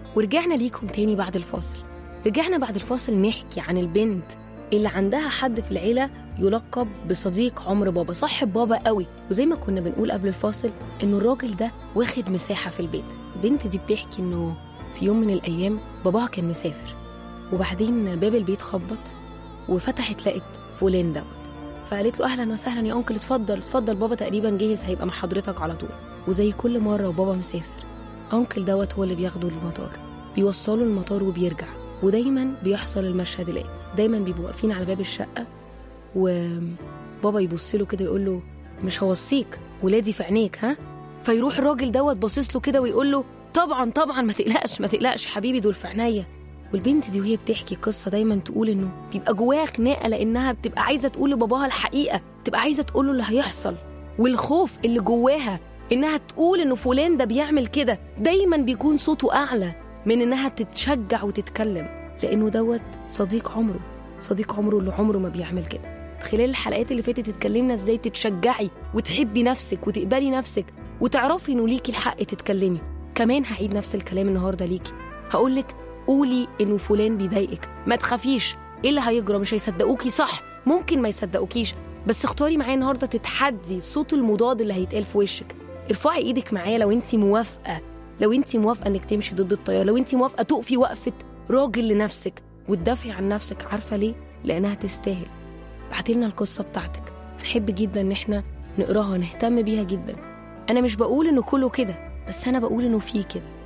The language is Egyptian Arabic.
ورجعنا ليكم تاني بعد الفاصل رجعنا بعد الفاصل نحكي عن البنت اللي عندها حد في العيلة يلقب بصديق عمر بابا صاحب بابا قوي وزي ما كنا بنقول قبل الفاصل انه الراجل ده واخد مساحة في البيت البنت دي بتحكي انه في يوم من الايام باباها كان مسافر وبعدين باب البيت خبط وفتحت لقت فلان دوت فقالت له اهلا وسهلا يا انكل اتفضل اتفضل بابا تقريبا جاهز هيبقى مع حضرتك على طول وزي كل مره وبابا مسافر انكل دوت هو اللي بياخده للمطار بيوصله المطار وبيرجع ودايما بيحصل المشهد الاتي دايما بيبقوا واقفين على باب الشقه وبابا يبص له كده يقول له مش هوصيك ولادي في عينيك ها فيروح الراجل دوت باصص له كده ويقول له طبعا طبعا ما تقلقش ما تقلقش حبيبي دول في عينيا والبنت دي وهي بتحكي قصه دايما تقول انه بيبقى جواها خناقه لانها بتبقى عايزه تقول لباباها الحقيقه بتبقى عايزه تقول له اللي هيحصل والخوف اللي جواها انها تقول انه فلان ده بيعمل كده دايما بيكون صوته اعلى من انها تتشجع وتتكلم لانه دوت صديق عمره صديق عمره اللي عمره ما بيعمل كده خلال الحلقات اللي فاتت اتكلمنا ازاي تتشجعي وتحبي نفسك وتقبلي نفسك وتعرفي انه ليكي الحق تتكلمي كمان هعيد نفس الكلام النهارده ليكي هقولك قولي انه فلان بيضايقك ما تخافيش ايه اللي هيجرى مش هيصدقوكي صح ممكن ما يصدقوكيش بس اختاري معايا النهارده تتحدي الصوت المضاد اللي هيتقال في وشك ارفعي ايدك معايا لو انت موافقه لو انت موافقه انك تمشي ضد التيار لو انت موافقه تقفي وقفه راجل لنفسك وتدافعي عن نفسك عارفه ليه لانها تستاهل بعتي لنا القصه بتاعتك هنحب جدا ان احنا نقراها نهتم بيها جدا انا مش بقول انه كله كده بس انا بقول انه في كده